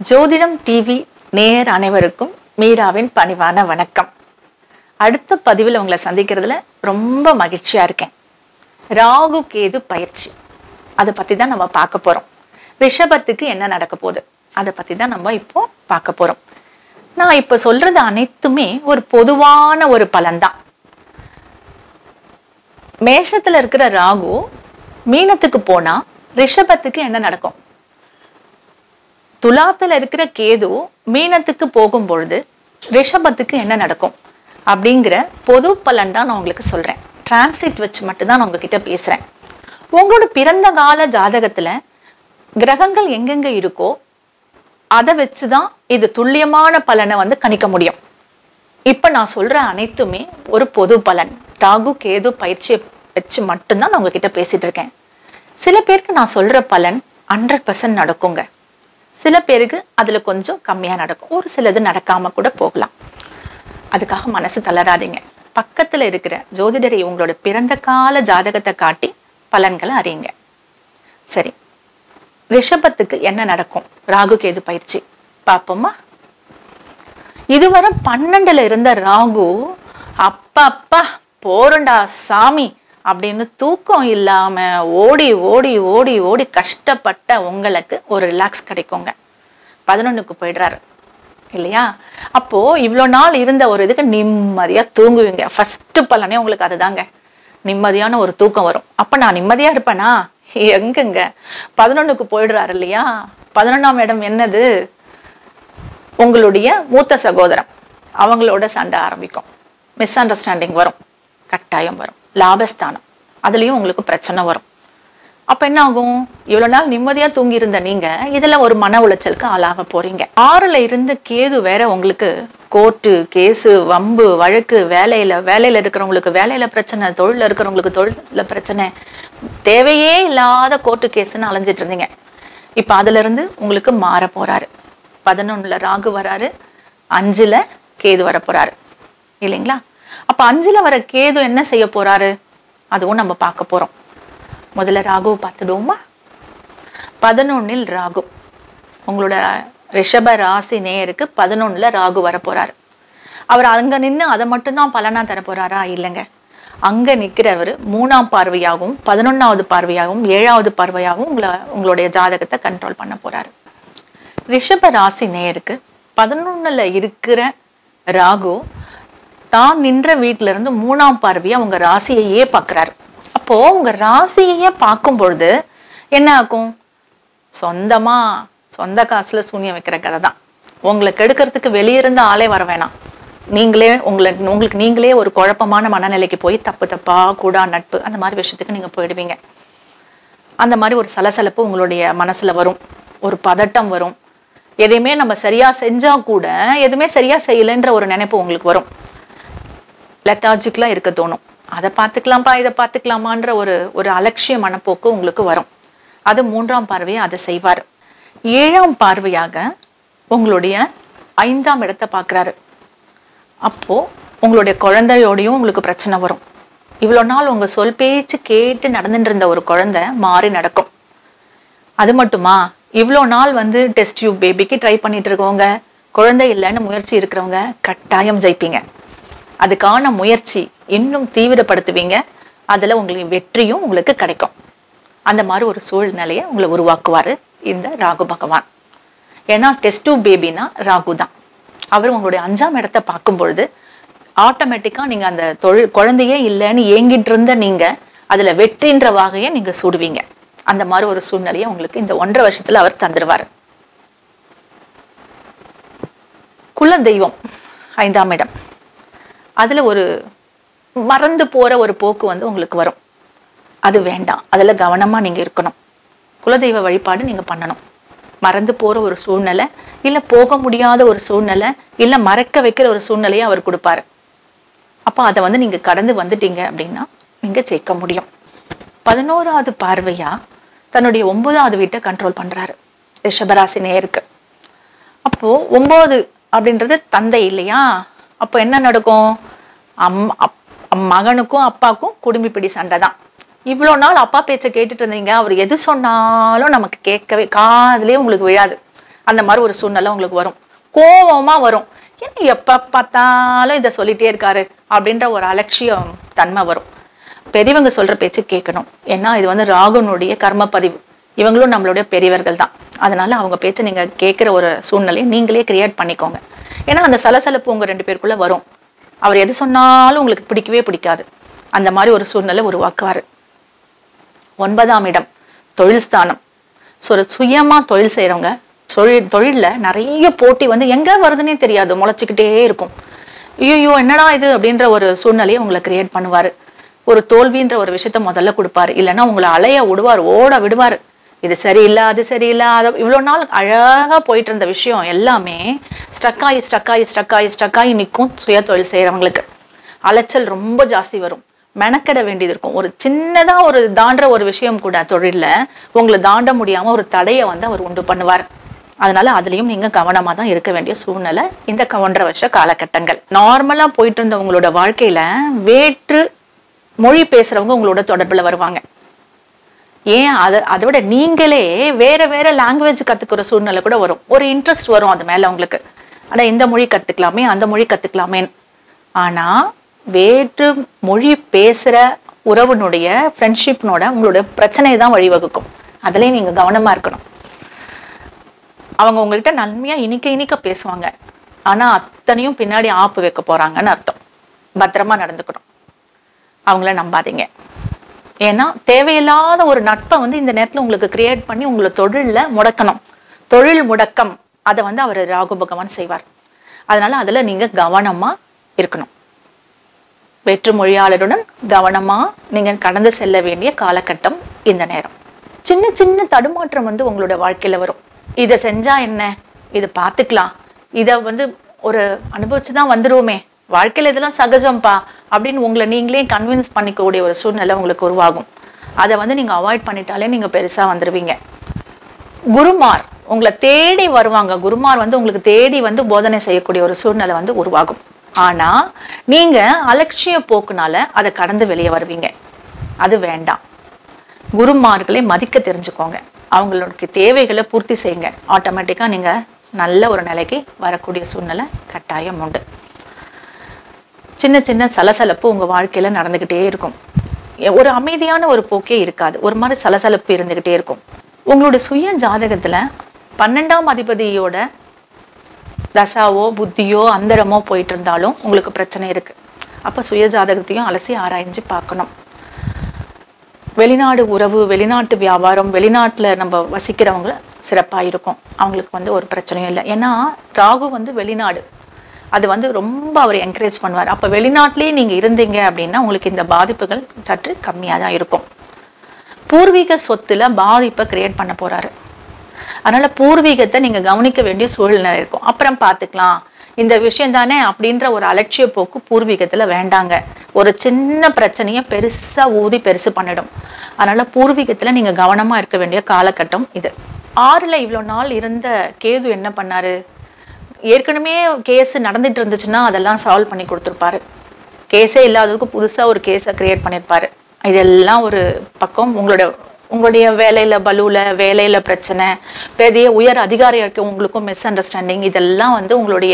ஜோதிடம் டிவி நேயர் அனைவருக்கும் மீராவின் பணிவான வணக்கம் அடுத்த பதிவில் உங்களை சந்திக்கிறதுல ரொம்ப மகிழ்ச்சியா இருக்கேன் ராகு கேது பயிற்சி அதை பத்தி தான் நம்ம பார்க்க போறோம் ரிஷபத்துக்கு என்ன நடக்க போகுது அதை பத்தி தான் நம்ம இப்போ பார்க்க போறோம் நான் இப்ப சொல்றது அனைத்துமே ஒரு பொதுவான ஒரு பலன்தான் மேஷத்துல இருக்கிற ராகு மீனத்துக்கு போனா ரிஷபத்துக்கு என்ன நடக்கும் துலாத்துல இருக்கிற கேது மீனத்துக்கு போகும் பொழுது ரிஷபத்துக்கு என்ன நடக்கும் அப்படிங்கிற பொது பலன் தான் நான் உங்களுக்கு சொல்றேன் டிரான்சிட் வச்சு மட்டும்தான் நான் உங்ககிட்ட பேசுறேன் உங்களோட பிறந்த கால ஜாதகத்துல கிரகங்கள் எங்கெங்க இருக்கோ அதை வச்சுதான் இது துல்லியமான பலனை வந்து கணிக்க முடியும் இப்ப நான் சொல்ற அனைத்துமே ஒரு பொது பலன் ராகு கேது பயிற்சியை வச்சு மட்டும்தான் நான் உங்ககிட்ட பேசிட்டு இருக்கேன் சில பேருக்கு நான் சொல்ற பலன் ஹண்ட்ரட் பர்சன்ட் நடக்குங்க சில பேருக்கு அதுல கொஞ்சம் கம்மியா நடக்கும் ஒரு சிலது நடக்காம கூட போகலாம் அதுக்காக மனசு தளராதீங்க பக்கத்துல இருக்கிற ஜோதிடரை உங்களோட பிறந்த கால ஜாதகத்தை காட்டி பலன்களை அறியுங்க சரி ரிஷபத்துக்கு என்ன நடக்கும் ராகு கேது பயிற்சி பாப்போமா இதுவரை பன்னெண்டுல இருந்த ராகு அப்பா அப்பா போறண்டா சாமி அப்படின்னு தூக்கம் இல்லாம ஓடி ஓடி ஓடி ஓடி கஷ்டப்பட்ட உங்களுக்கு ஒரு ரிலாக்ஸ் கிடைக்குங்க பதினொன்னுக்கு போயிடுறாரு இல்லையா அப்போ இவ்வளோ நாள் இருந்த ஒரு இதுக்கு நிம்மதியா தூங்குவீங்க ஃபர்ஸ்ட் பலனே உங்களுக்கு அதுதாங்க நிம்மதியான ஒரு தூக்கம் வரும் அப்ப நான் நிம்மதியா இருப்பேனா எங்கங்க பதினொன்னுக்கு போயிடுறாரு இல்லையா பதினொன்னாம் இடம் என்னது உங்களுடைய மூத்த சகோதரம் அவங்களோட சண்டை ஆரம்பிக்கும் மிஸ் அண்டர்ஸ்டாண்டிங் வரும் கட்டாயம் வரும் லாபஸ்தானம் அதுலயும் உங்களுக்கு பிரச்சனை வரும் அப்ப என்ன ஆகும் இவ்வளவு நாள் நிம்மதியா தூங்கி இருந்த நீங்க இதுல ஒரு மன உளைச்சலுக்கு ஆளாக போறீங்க ஆறுல இருந்து கேது வேற உங்களுக்கு கோர்ட்டு கேஸு வம்பு வழக்கு வேலையில வேலையில இருக்கிறவங்களுக்கு வேலையில பிரச்சனை தொழில இருக்கிறவங்களுக்கு தொழில பிரச்சனை தேவையே இல்லாத கோர்ட்டு கேஸ்ன்னு அலைஞ்சிட்டு இருந்தீங்க இப்ப அதுல இருந்து உங்களுக்கு மாற போறாரு பதினொன்னுல ராகு வராரு அஞ்சுல கேது வர போறாரு இல்லைங்களா அப்ப அஞ்சுல வர கேது என்ன செய்ய போறாரு அதுவும் நம்ம பார்க்க போறோம் முதல்ல ராகுவை பார்த்துடுவோமா பதினொன்னில் ராகு உங்களோட ரிஷப ராசி நேயருக்கு பதினொன்னுல ராகு வர போறாரு அவர் அங்க நின்று அதை மட்டும்தான் பலனா தர போறாரா இல்லைங்க அங்க நிக்கிறவர் மூணாம் பார்வையாகவும் பதினொன்னாவது பார்வையாகவும் ஏழாவது பார்வையாகவும் உங்களை உங்களுடைய ஜாதகத்தை கண்ட்ரோல் பண்ண போறாரு ரிஷப ராசி நேயருக்கு பதினொன்னுல இருக்கிற ராகு தான் நின்ற வீட்டுல இருந்து மூணாம் பார்வையா உங்க ராசியையே பார்க்கறாரு அப்போ உங்க ராசியையே பார்க்கும் பொழுது என்ன ஆகும் சொந்தமா சொந்த காசுல சூனியம் வைக்கிற கதை தான் உங்களை கெடுக்கிறதுக்கு வெளியே இருந்து ஆளே வர வேணாம் நீங்களே உங்களை உங்களுக்கு நீங்களே ஒரு குழப்பமான மனநிலைக்கு போய் தப்பு தப்பா கூடா நட்பு அந்த மாதிரி விஷயத்துக்கு நீங்க போயிடுவீங்க அந்த மாதிரி ஒரு சலசலப்பு உங்களுடைய மனசுல வரும் ஒரு பதட்டம் வரும் எதையுமே நம்ம சரியா செஞ்சா கூட எதுவுமே சரியா செய்யலைன்ற ஒரு நினைப்பு உங்களுக்கு வரும் லெத்தாஜிக்கலா இருக்க தோணும் அதை பார்த்துக்கலாம்ப்பா இதை பார்த்துக்கலாமான்ற ஒரு ஒரு அலட்சிய மனப்போக்கு உங்களுக்கு வரும் அது மூன்றாம் பார்வையை அதை செய்வார் ஏழாம் பார்வையாக உங்களுடைய ஐந்தாம் இடத்தை பார்க்குறாரு அப்போ உங்களுடைய குழந்தையோடையும் உங்களுக்கு பிரச்சனை வரும் இவ்வளோ நாள் உங்க சொல் பேச்சு கேட்டு நடந்துட்டு இருந்த ஒரு குழந்தை மாறி நடக்கும் அது மட்டுமா இவ்வளோ நாள் வந்து டெஸ்ட் டியூப் பேபிக்கு ட்ரை பண்ணிட்டு இருக்கவங்க குழந்தை இல்லைன்னு முயற்சி இருக்கிறவங்க கட்டாயம் ஜெயிப்பீங்க அதுக்கான முயற்சி இன்னும் தீவிரப்படுத்துவீங்க அதுல உங்களுக்கு வெற்றியும் உங்களுக்கு கிடைக்கும் அந்த மாதிரி ஒரு சூழ்நிலையை உங்களை உருவாக்குவாரு இந்த ராகு பகவான் ஏன்னா டெஸ்ட் பேபினா ராகு தான் அவர் உங்களுடைய அஞ்சாம் இடத்தை பார்க்கும் பொழுது ஆட்டோமேட்டிக்கா நீங்க அந்த தொழில் குழந்தையே இல்லைன்னு ஏங்கிட்டு இருந்த நீங்க அதுல வெற்றின்ற வகையை நீங்க சூடுவீங்க அந்த மாதிரி ஒரு சூழ்நிலையை உங்களுக்கு இந்த ஒன்றரை வருஷத்துல அவர் தந்துடுவார் குல தெய்வம் ஐந்தாம் இடம் அதுல ஒரு மறந்து போற ஒரு போக்கு வந்து உங்களுக்கு வரும் அது வேண்டாம் அதுல கவனமா நீங்க இருக்கணும் குலதெய்வ வழிபாடு நீங்க பண்ணணும் மறந்து போற ஒரு சூழ்நிலை இல்ல போக முடியாத ஒரு சூழ்நிலை இல்ல மறக்க வைக்கிற ஒரு சூழ்நிலையை அவர் கொடுப்பாரு அப்ப அதை வந்து நீங்க கடந்து வந்துட்டீங்க அப்படின்னா நீங்க ஜெயிக்க முடியும் பதினோராவது பார்வையா தன்னுடைய ஒன்பதாவது வீட்டை கண்ட்ரோல் பண்றாரு ரிஷபராசி நேருக்கு அப்போ ஒன்பது அப்படின்றது தந்தை இல்லையா அப்போ என்ன நடக்கும் அம் அப்- மகனுக்கும் அப்பாவுக்கும் குடும்பி பிடி சண்டை தான் இவ்வளோ நாள் அப்பா பேச்சை கேட்டுட்டு இருந்தீங்க அவர் எது சொன்னாலும் நமக்கு கேட்கவே காதுலயே உங்களுக்கு விழாது அந்த மாதிரி ஒரு சூழ்நிலை உங்களுக்கு வரும் கோவமா வரும் ஏன்னா எப்ப பார்த்தாலும் இதை சொல்லிட்டே இருக்காரு அப்படின்ற ஒரு அலட்சியம் தன்மை வரும் பெரியவங்க சொல்ற பேச்சு கேட்கணும் ஏன்னா இது வந்து ராகுனுடைய கர்ம பதிவு இவங்களும் நம்மளுடைய பெரியவர்கள் தான் அதனால அவங்க பேச்சை நீங்க கேட்குற ஒரு சூழ்நிலையை நீங்களே கிரியேட் பண்ணிக்கோங்க ஏன்னா அந்த சலசலப்பு உங்க ரெண்டு பேருக்குள்ள வரும் அவர் எது சொன்னாலும் உங்களுக்கு பிடிக்கவே பிடிக்காது அந்த மாதிரி ஒரு சூழ்நிலை உருவாக்குவாரு ஒன்பதாம் இடம் தொழில் ஸ்தானம் ஸோ ஒரு சுயமா தொழில் செய்றவங்க தொழில் தொழில்ல நிறைய போட்டி வந்து எங்க வருதுன்னே தெரியாது முளைச்சிக்கிட்டே இருக்கும் ஐயோ என்னடா இது அப்படின்ற ஒரு சூழ்நிலையை உங்களை கிரியேட் பண்ணுவாரு ஒரு தோல்வின்ற ஒரு விஷயத்த முதல்ல கொடுப்பாரு இல்லைன்னா உங்களை அலைய விடுவார் ஓட விடுவார் இது சரியில்லை அது சரியில்லை அது இவ்வளோ நாள் அழகா போயிட்டு இருந்த விஷயம் எல்லாமே ஸ்டக் ஆகி ஸ்டக் ஆகி ஸ்டக் ஆகி ஸ்டக் ஆகி நிற்கும் சுய தொழில் செய்கிறவங்களுக்கு அலைச்சல் ரொம்ப ஜாஸ்தி வரும் மெனக்கெட வேண்டியது இருக்கும் ஒரு சின்னதா ஒரு தாண்டுற ஒரு விஷயம் கூட தொழில்ல உங்களை தாண்ட முடியாம ஒரு தடையை வந்து அவர் உண்டு பண்ணுவார் அதனால அதுலயும் நீங்க கவனமா தான் இருக்க வேண்டிய சூழ்நிலை இந்த க- ஒன்றரை வருஷ காலகட்டங்கள் நார்மலா போயிட்டு இருந்த உங்களோட வாழ்க்கையில வேற்று மொழி பேசுறவங்க உங்களோட தொடர்புல வருவாங்க ஏன் அதை அதை விட நீங்களே வேற வேற லாங்குவேஜ் கத்துக்கிற சூழ்நிலை கூட வரும் ஒரு இன்ட்ரெஸ்ட் வரும் அது மேல உங்களுக்கு ஆனா இந்த மொழி கத்துக்கலாமே அந்த மொழி கத்துக்கலாமே ஆனா வேற்று மொழி பேசுற உறவுனுடைய ஃப்ரெண்ட்ஷிப்னோட உங்களுடைய பிரச்சனையை தான் வழிவகுக்கும் அதுலயும் நீங்க கவனமா இருக்கணும் அவங்க உங்கள்கிட்ட நன்மையா இனிக்க இனிக்க பேசுவாங்க ஆனா அத்தனையும் பின்னாடி ஆப்பு வைக்க போறாங்கன்னு அர்த்தம் பத்திரமா நடந்துக்கணும் அவங்கள நம்பாதீங்க ஏன்னா தேவையில்லாத ஒரு நட்பை வந்து இந்த நேரத்துல உங்களுக்கு கிரியேட் பண்ணி உங்களை தொழில்ல முடக்கணும் தொழில் முடக்கம் அதை வந்து அவர் ராகு பகவான் செய்வார் அதனால அதுல நீங்க கவனமா இருக்கணும் வேற்று மொழியாளருடன் கவனமா நீங்க கடந்து செல்ல வேண்டிய காலகட்டம் இந்த நேரம் சின்ன சின்ன தடுமாற்றம் வந்து உங்களோட வாழ்க்கையில வரும் இதை செஞ்சா என்ன இது பார்த்துக்கலாம் இதை வந்து ஒரு அனுபவிச்சு தான் வந்துருவோமே வாழ்க்கையில இதெல்லாம் சகஜம்ப்பா அப்படின்னு உங்களை நீங்களே கன்வின்ஸ் பண்ணிக்கக்கூடிய ஒரு சூழ்நிலை உங்களுக்கு உருவாகும் அதை வந்து நீங்க அவாய்ட் பண்ணிட்டாலே நீங்க பெருசா வந்துருவீங்க குருமார் உங்களை தேடி வருவாங்க குருமார் வந்து உங்களுக்கு தேடி வந்து போதனை செய்யக்கூடிய ஒரு சூழ்நிலை வந்து உருவாகும் ஆனா நீங்க அலட்சிய போக்குனால அதை கடந்து வெளியே வருவீங்க அது வேண்டாம் குருமார்களை மதிக்க தெரிஞ்சுக்கோங்க அவங்களுக்கு தேவைகளை பூர்த்தி செய்யுங்க ஆட்டோமேட்டிக்கா நீங்க நல்ல ஒரு நிலைக்கு வரக்கூடிய சூழ்நிலை கட்டாயம் உண்டு சின்ன சின்ன சலசலப்பு உங்க வாழ்க்கையில நடந்துகிட்டே இருக்கும் எ- ஒரு அமைதியான ஒரு போக்கே இருக்காது ஒரு மாதிரி சலசலப்பு இருந்துகிட்டே இருக்கும் உங்களுடைய சுய ஜாதகத்துல பன்னெண்டாம் அதிபதியோட தசாவோ புத்தியோ அந்தரமோ போயிட்டு இருந்தாலும் உங்களுக்கு பிரச்சனை இருக்கு அப்ப சுய ஜாதகத்தையும் அலசி ஆராய்ஞ்சு பார்க்கணும் வெளிநாடு உறவு வெளிநாட்டு வியாபாரம் வெளிநாட்டுல நம்ம வசிக்கிறவங்க சிறப்பா இருக்கும் அவங்களுக்கு வந்து ஒரு பிரச்சனையும் இல்லை ஏன்னா ராகு வந்து வெளிநாடு அது வந்து ரொம்ப அவர் என்கரேஜ் பண்ணுவார் அப்ப வெளிநாட்டிலேயே நீங்க இருந்தீங்க அப்படின்னா உங்களுக்கு இந்த பாதிப்புகள் சற்று கம்மியா தான் இருக்கும் பூர்வீக சொத்துல பாதிப்பை கிரியேட் பண்ண போறாரு அதனால பூர்வீகத்தை நீங்க கவனிக்க வேண்டிய சூழ்நிலை இருக்கும் அப்புறம் பார்த்துக்கலாம் இந்த விஷயம் தானே அப்படின்ற ஒரு அலட்சிய போக்கு பூர்வீகத்துல வேண்டாங்க ஒரு சின்ன பிரச்சனையை பெருசா ஊதி பெருசு பண்ணிடும் அதனால பூர்வீகத்துல நீங்க கவனமா இருக்க வேண்டிய காலகட்டம் இது ஆறுல இவ்வளவு நாள் இருந்த கேது என்ன பண்ணாரு ஏற்கனவே கேஸ் நடந்துட்டு இருந்துச்சுன்னா அதெல்லாம் சால்வ் பண்ணி கொடுத்துருப்பாரு கேஸே இல்லாததுக்கு புதுசா ஒரு கேஸை கிரியேட் பண்ணியிருப்பாரு இதெல்லாம் ஒரு பக்கம் உங்களோட உங்களுடைய வேலையில பலுல வேலையில பிரச்சனை பெரிய உயர் அதிகாரிகளுக்கு உங்களுக்கும் மிஸ் அண்டர்ஸ்டாண்டிங் இதெல்லாம் வந்து உங்களுடைய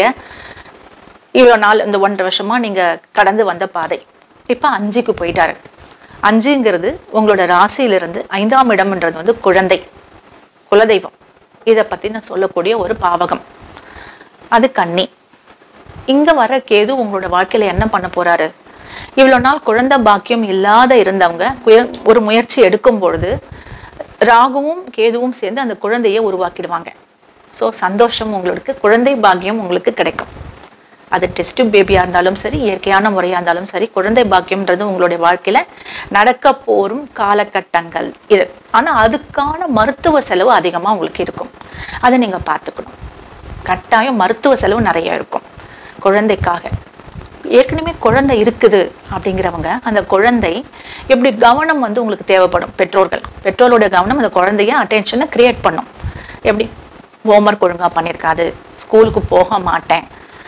இவ்வளோ நாள் இந்த ஒன்றரை வருஷமா நீங்க கடந்து வந்த பாதை இப்ப அஞ்சுக்கு போயிட்டாரு அஞ்சுங்கிறது உங்களோட ராசியிலிருந்து ஐந்தாம் இடம்ன்றது வந்து குழந்தை குலதெய்வம் இதை பத்தி நான் சொல்லக்கூடிய ஒரு பாவகம் அது கன்னி இங்க வர கேது உங்களோட வாழ்க்கையில என்ன பண்ண போறாரு இவ்வளவு நாள் குழந்தை பாக்கியம் இல்லாத இருந்தவங்க குய- ஒரு முயற்சி எடுக்கும் பொழுது ராகுவும் கேதுவும் சேர்ந்து அந்த குழந்தையை உருவாக்கிடுவாங்க ஸோ சந்தோஷம் உங்களுக்கு குழந்தை பாக்கியம் உங்களுக்கு கிடைக்கும் அது டெஸ்ட் பேபியா இருந்தாலும் சரி இயற்கையான முறையா இருந்தாலும் சரி குழந்தை பாக்கியம்ன்றது உங்களுடைய வாழ்க்கையில நடக்க போரும் காலகட்டங்கள் இது ஆனா அதுக்கான மருத்துவ செலவு அதிகமா உங்களுக்கு இருக்கும் அதை நீங்க பார்த்துக்கணும் கட்டாயம் மருத்துவ செலவு நிறைய இருக்கும் குழந்தைக்காக ஏற்கனவே குழந்தை இருக்குது அப்படிங்கிறவங்க அந்த குழந்தை எப்படி கவனம் வந்து உங்களுக்கு தேவைப்படும் பெற்றோர்கள் பெற்றோரோட கவனம் அந்த குழந்தைய அட்டென்ஷனை கிரியேட் பண்ணும் எப்படி ஹோம்ஒர்க் ஒழுங்கா பண்ணியிருக்காது ஸ்கூலுக்கு போக மாட்டேன்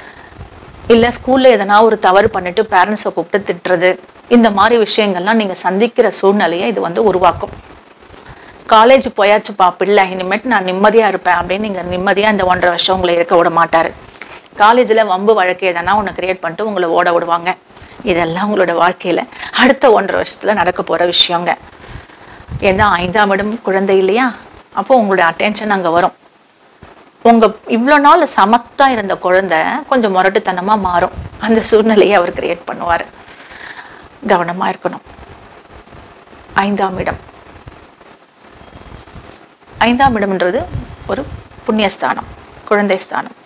இல்ல ஸ்கூல்ல எதனா ஒரு தவறு பண்ணிட்டு பேரண்ட்ஸை கூப்பிட்டு திட்டுறது இந்த மாதிரி விஷயங்கள்லாம் நீங்க சந்திக்கிற சூழ்நிலையை இது வந்து உருவாக்கும் காலேஜ் போயாச்சுப்பா பிள்ளை இனிமேட்டு நான் நிம்மதியா இருப்பேன் அப்படின்னு நீங்க நிம்மதியா இந்த ஒன்றரை வருஷம் உங்களை இருக்க விட மாட்டாரு காலேஜில் வம்பு வழக்கு எதனா ஒன்று கிரியேட் பண்ணிட்டு உங்களை ஓட விடுவாங்க இதெல்லாம் உங்களோட வாழ்க்கையில அடுத்த ஒன்றரை வருஷத்துல நடக்க போற விஷயங்க ஏன்னா ஐந்தாம் இடம் குழந்தை இல்லையா அப்போ உங்களோட அட்டென்ஷன் அங்க வரும் உங்க இவ்வளோ நாள் சமத்தா இருந்த குழந்தை கொஞ்சம் முரட்டுத்தனமா மாறும் அந்த சூழ்நிலையை அவர் கிரியேட் பண்ணுவார் கவனமா இருக்கணும் ஐந்தாம் இடம் ஐந்தாம் இடம்ன்றது ஒரு புண்ணியஸ்தானம் குழந்தை ஸ்தானம்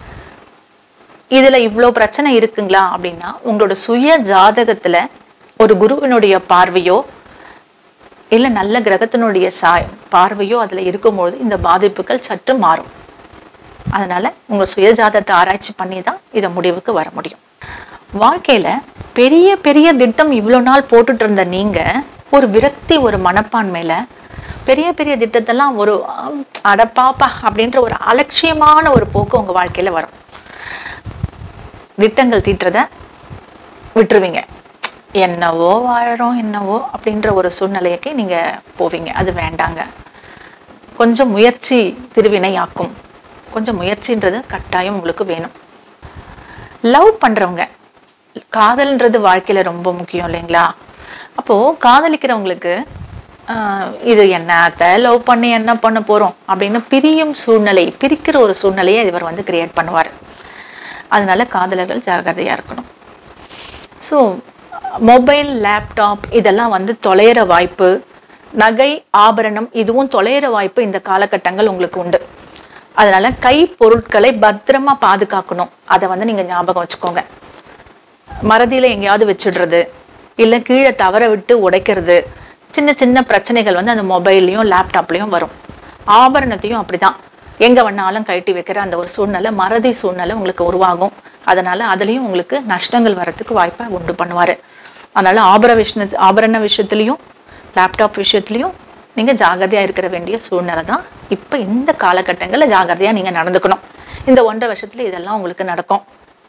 இதுல இவ்வளோ பிரச்சனை இருக்குங்களா அப்படின்னா உங்களோட சுய ஜாதகத்துல ஒரு குருவினுடைய பார்வையோ இல்ல நல்ல கிரகத்தினுடைய சாய் பார்வையோ அதுல இருக்கும்போது இந்த பாதிப்புகள் சற்று மாறும் அதனால உங்க சுய ஜாதகத்தை ஆராய்ச்சி பண்ணி தான் இதை முடிவுக்கு வர முடியும் வாழ்க்கையில பெரிய பெரிய திட்டம் இவ்வளோ நாள் போட்டுட்டு இருந்த நீங்க ஒரு விரக்தி ஒரு மனப்பான்மையில பெரிய பெரிய திட்டத்தெல்லாம் ஒரு ஆம், அட பாப்பா அப்படின்ற ஒரு அலட்சியமான ஒரு போக்கு உங்க வாழ்க்கையில வரும் திட்டங்கள் தீட்டுறத விட்டுருவீங்க என்னவோ வாழறோம் என்னவோ அப்படின்ற ஒரு சூழ்நிலைக்கு நீங்க போவீங்க அது வேண்டாங்க கொஞ்சம் முயற்சி திருவினையாக்கும் கொஞ்சம் முயற்சின்றது கட்டாயம் உங்களுக்கு வேணும் லவ் பண்றவங்க காதல்ன்றது வாழ்க்கையில ரொம்ப முக்கியம் இல்லைங்களா அப்போ காதலிக்கிறவங்களுக்கு ஆஹ், இது என்னத்த லவ் பண்ணி என்ன பண்ண போறோம் அப்படின்னு பிரியும் சூழ்நிலை பிரிக்கிற ஒரு சூழ்நிலையை இவர் வந்து கிரியேட் பண்ணுவார் அதனால காதலர்கள் ஜாகிரதையா இருக்கணும் ஸோ மொபைல் லேப்டாப் இதெல்லாம் வந்து தொலைகிற வாய்ப்பு நகை ஆபரணம் இதுவும் தொலைகிற வாய்ப்பு இந்த காலகட்டங்கள் உங்களுக்கு உண்டு அதனால கை பொருட்களை பத்திரமா பாதுகாக்கணும் அதை வந்து நீங்க ஞாபகம் வச்சுக்கோங்க மறதியில எங்கேயாவது வச்சிடுறது இல்ல கீழே தவற விட்டு உடைக்கிறது சின்ன சின்ன பிரச்சனைகள் வந்து அந்த மொபைல்லையும் லேப்டாப்லயும் வரும் ஆபரணத்தையும் அப்படிதான் எங்க வேணாலும் கழட்டி வைக்கிற அந்த ஒரு சூழ்நிலை மறதி சூழ்நிலை உங்களுக்கு உருவாகும் அதனால அதுலயும் உங்களுக்கு நஷ்டங்கள் வரத்துக்கு வாய்ப்பை உண்டு பண்ணுவாரு அதனால ஆபர விஷய ஆபரண விஷயத்துலயும் லேப்டாப் விஷயத்துலயும் நீங்க ஜாகிரதையா இருக்கிற வேண்டிய சூழ்நிலை தான் இப்ப இந்த காலகட்டங்கள்ல ஜாகிரதையா நீங்க நடந்துக்கணும் இந்த ஒன்றரை வருஷத்துல இதெல்லாம் உங்களுக்கு நடக்கும்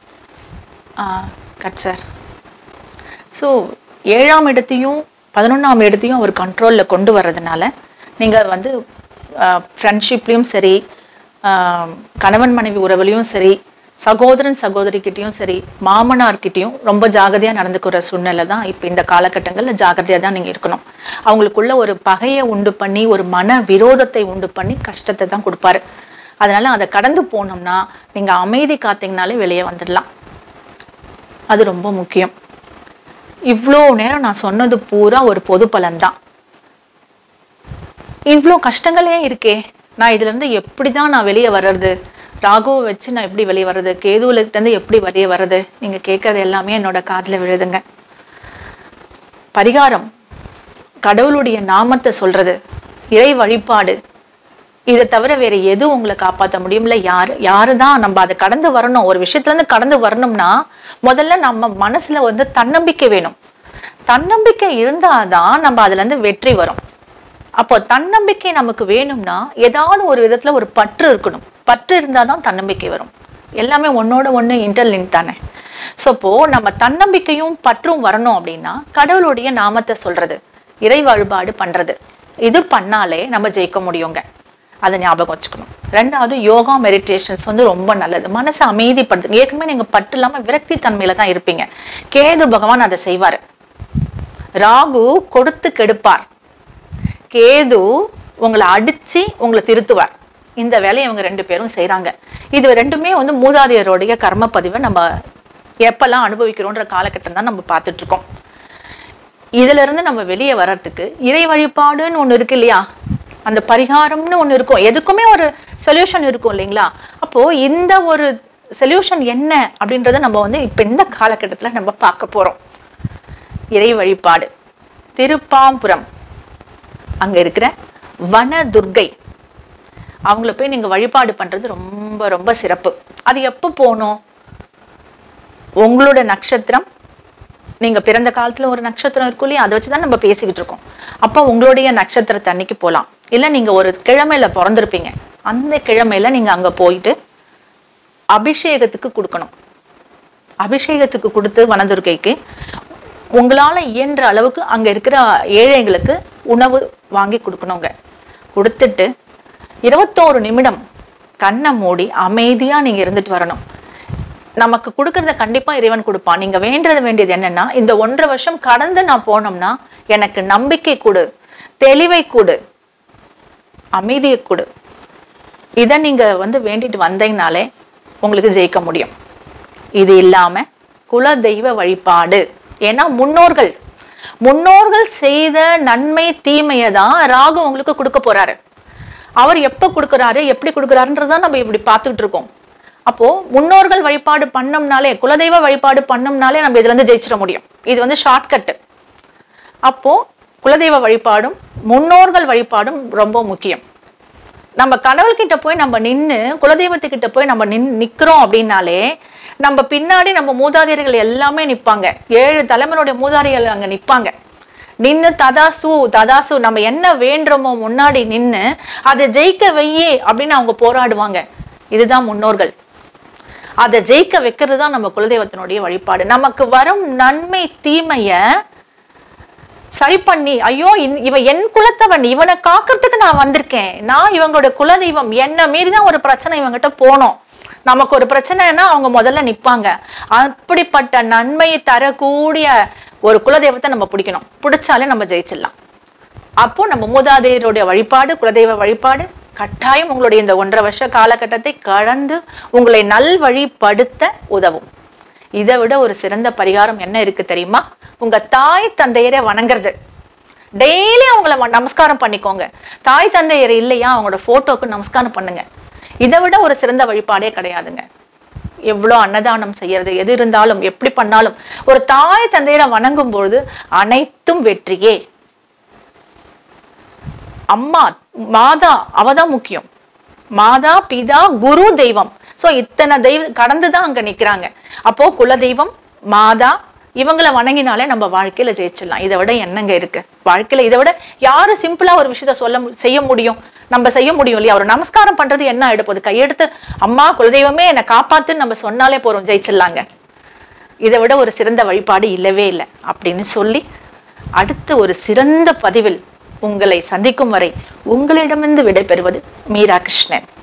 கட் சார் ஸோ ஏழாம் இடத்தையும் பதினொன்றாம் இடத்தையும் அவர் கண்ட்ரோலில் கொண்டு வர்றதுனால நீங்கள் வந்து ஃப்ரெண்ட்ஷிப்லேயும் சரி ஆஹ் கணவன் மனைவி உறவுலையும் சரி சகோதரன் சகோதரிக்கிட்டேயும் சரி மாமனார்கிட்டயும் ரொம்ப ஜாகிரதையாக நடந்துக்கிற சூழ்நிலை தான் இப்போ இந்த காலகட்டங்களில் ஜாகிரதையாக தான் நீங்கள் இருக்கணும் அவங்களுக்குள்ள ஒரு பகையை உண்டு பண்ணி ஒரு மன விரோதத்தை உண்டு பண்ணி கஷ்டத்தை தான் கொடுப்பாரு அதனால அதை கடந்து போனோம்னா நீங்கள் அமைதி காத்தீங்கனாலே வெளியே வந்துடலாம் அது ரொம்ப முக்கியம் இவ்வளோ நேரம் நான் சொன்னது பூரா ஒரு பொது பலன்தான் இவ்வளோ கஷ்டங்களே இருக்கே நான் இதுல இருந்து எப்படி தான் நான் வெளியே வர்றது ராகுவை வச்சு நான் எப்படி வெளியே வர்றது கேதுவுல இருந்து எப்படி வெளியே வர்றது நீங்க கேட்கறது எல்லாமே என்னோட காதுல விழுதுங்க பரிகாரம் கடவுளுடைய நாமத்தை சொல்றது இறை வழிபாடு இதை தவிர வேற எது உங்களை காப்பாற்ற முடியும்ல யாரு யாரு தான் நம்ம அதை கடந்து வரணும் ஒரு விஷயத்துல இருந்து கடந்து வரணும்னா முதல்ல நம்ம மனசுல வந்து தன்னம்பிக்கை வேணும் தன்னம்பிக்கை இருந்தாதான் நம்ம அதுல இருந்து வெற்றி வரும் அப்போ தன்னம்பிக்கை நமக்கு வேணும்னா ஏதாவது ஒரு விதத்துல ஒரு பற்று இருக்கணும் பற்று இருந்தாதான் தன்னம்பிக்கை வரும் எல்லாமே ஒன்னோட ஒண்ணு இன்டர்லிங்க் தானே ஸோ இப்போ நம்ம தன்னம்பிக்கையும் பற்றும் வரணும் அப்படின்னா கடவுளுடைய நாமத்தை சொல்றது இறை வழிபாடு பண்றது இது பண்ணாலே நம்ம ஜெயிக்க முடியுங்க அதை ஞாபகம் வச்சுக்கணும் ரெண்டாவது யோகா மெடிடேஷன்ஸ் வந்து ரொம்ப நல்லது மனசை அமைதிப்படுத்து ஏற்கனவே நீங்க பற்று இல்லாம விரக்தி தன்மையில தான் இருப்பீங்க கேது பகவான் அதை செய்வாரு ராகு கொடுத்து கெடுப்பார் கேது உங்களை அடிச்சு உங்களை திருத்துவார் இந்த வேலையை இவங்க ரெண்டு பேரும் செய்றாங்க இது ரெண்டுமே வந்து மூதாதையருடைய கர்ம பதிவை நம்ம எப்பெல்லாம் அனுபவிக்கிறோன்ற காலகட்டம் தான் நம்ம பார்த்துட்டு இருக்கோம் இதுல இருந்து நம்ம வெளியே வர்றதுக்கு இறை வழிபாடுன்னு ஒண்ணு இருக்கு இல்லையா அந்த பரிகாரம்னு ஒண்ணு இருக்கும் எதுக்குமே ஒரு சொல்யூஷன் இருக்கும் இல்லைங்களா அப்போ இந்த ஒரு சொல்யூஷன் என்ன அப்படின்றத நம்ம வந்து இப்ப இந்த காலகட்டத்துல நம்ம பார்க்க போறோம் இறை வழிபாடு திருப்பாம்புரம் அங்க இருக்கிற வன துர்க்கை அவங்கள போய் நீங்க வழிபாடு பண்றது ரொம்ப ரொம்ப சிறப்பு அது எப்போ போகணும் உங்களோட நட்சத்திரம் நீங்க பிறந்த காலத்துல ஒரு நட்சத்திரம் இருக்கும் இல்லையா அதை வச்சுதான் நம்ம பேசிக்கிட்டு இருக்கோம் அப்போ உங்களுடைய நட்சத்திரத்தை அன்னைக்கு போகலாம் இல்ல நீங்க ஒரு கிழமையில பிறந்திருப்பீங்க அந்த கிழமையில நீங்க அங்க போயிட்டு அபிஷேகத்துக்கு கொடுக்கணும் அபிஷேகத்துக்கு கொடுத்து வனதுர்க்கைக்கு உங்களால இயன்ற அளவுக்கு அங்க இருக்கிற ஏழைகளுக்கு உணவு வாங்கி கொடுக்கணுங்க கொடுத்துட்டு இருபத்தோரு நிமிடம் கண்ணை மூடி அமைதியா நீங்க இருந்துட்டு வரணும் நமக்கு கொடுக்கறத கண்டிப்பா இறைவன் கொடுப்பான் நீங்க வேண்டது வேண்டியது என்னன்னா இந்த ஒன்றரை வருஷம் கடந்து நான் போனோம்னா எனக்கு நம்பிக்கை கொடு தெளிவை கொடு அமைதியை கொடு இதை நீங்க வந்து வேண்டிட்டு வந்தீங்கனாலே உங்களுக்கு ஜெயிக்க முடியும் இது இல்லாம குல தெய்வ வழிபாடு ஏன்னா முன்னோர்கள் முன்னோர்கள் செய்த நன்மை தீமையை தான் ராகு உங்களுக்கு கொடுக்க போறாரு அவர் எப்ப கொடுக்கறாரு எப்படி கொடுக்கறாருன்றதான் நம்ம இப்படி பார்த்துக்கிட்டு இருக்கோம் அப்போ முன்னோர்கள் வழிபாடு பண்ணோம்னாலே குலதெய்வ வழிபாடு பண்ணோம்னாலே நம்ம இதுல இருந்து ஜெயிச்சிட முடியும் இது வந்து ஷார்ட்கட் அப்போ குலதெய்வ வழிபாடும் முன்னோர்கள் வழிபாடும் ரொம்ப முக்கியம் நம்ம கடவுள்கிட்ட போய் நம்ம நின்று குலதெய்வத்துக்கிட்ட போய் நம்ம நின் நிக்கிறோம் அப்படின்னாலே நம்ம பின்னாடி நம்ம மூதாதையர்கள் எல்லாமே நிப்பாங்க ஏழு தலைமுறையுடைய மூதாதையர்கள் அங்க நிப்பாங்க நின்னு ததாசு ததாசு நம்ம என்ன வேண்டுறோமோ முன்னாடி நின்னு அதை ஜெயிக்க வையே அப்படின்னு அவங்க போராடுவாங்க இதுதான் முன்னோர்கள் அதை ஜெயிக்க வைக்கிறது தான் நம்ம குலதெய்வத்தினுடைய வழிபாடு நமக்கு வரும் நன்மை தீமைய சரி பண்ணி ஐயோ இன்- இவன் என் குலத்தவன் இவனை காக்கிறதுக்கு நான் வந்திருக்கேன் நான் இவங்களோட குலதெய்வம் என்ன மீறி தான் ஒரு பிரச்சனை இவங்கிட்ட போனோம் நமக்கு ஒரு பிரச்சனைனா அவங்க முதல்ல நிப்பாங்க அப்படிப்பட்ட நன்மையை தரக்கூடிய ஒரு குலதெய்வத்தை நம்ம பிடிக்கணும் பிடிச்சாலே நம்ம ஜெயிச்சிடலாம் அப்போ நம்ம மூதாதையருடைய வழிபாடு குலதெய்வ வழிபாடு கட்டாயம் உங்களுடைய இந்த ஒன்றரை வருஷ காலகட்டத்தை கடந்து உங்களை நல்வழிப்படுத்த உதவும் இதை விட ஒரு சிறந்த பரிகாரம் என்ன இருக்கு தெரியுமா உங்க தாய் தந்தையரை வணங்குறது டெய்லி அவங்கள வ- நமஸ்காரம் பண்ணிக்கோங்க தாய் தந்தையர் இல்லையா அவங்களோட போட்டோக்கு நமஸ்காரம் பண்ணுங்க இதை விட ஒரு சிறந்த வழிபாடே கிடையாதுங்க எவ்வளோ அன்னதானம் செய்யறது எது இருந்தாலும் எப்படி பண்ணாலும் ஒரு தாய் தந்தையரை வணங்கும் பொழுது அனைத்தும் வெற்றியே அம்மா மாதா அவதான் முக்கியம் மாதா பிதா குரு தெய்வம் சோ இத்தனை தெய்வ கடந்து தான் அங்க நிக்கிறாங்க அப்போ குல தெய்வம் மாதா இவங்களை வணங்கினாலே நம்ம வாழ்க்கையில ஜெயிச்சிடலாம் இதை விட என்னங்க இருக்கு வாழ்க்கையில இதை விட யாரு சிம்பிளா ஒரு விஷயத்த சொல்ல மு- செய்ய முடியும் நம்ம செய்ய முடியும் இல்லையா ஒரு நமஸ்காரம் பண்றது என்ன ஆயிடப்போகுது கையெடுத்து அம்மா குலதெய்வமே என்னை காப்பாத்துன்னு நம்ம சொன்னாலே போறோம் ஜெயிச்சிடலாங்க இதை விட ஒரு சிறந்த வழிபாடு இல்லவே இல்லை அப்படின்னு சொல்லி அடுத்த ஒரு சிறந்த பதிவில் உங்களை சந்திக்கும் வரை உங்களிடமிருந்து விடைபெறுவது மீரா கிருஷ்ணன்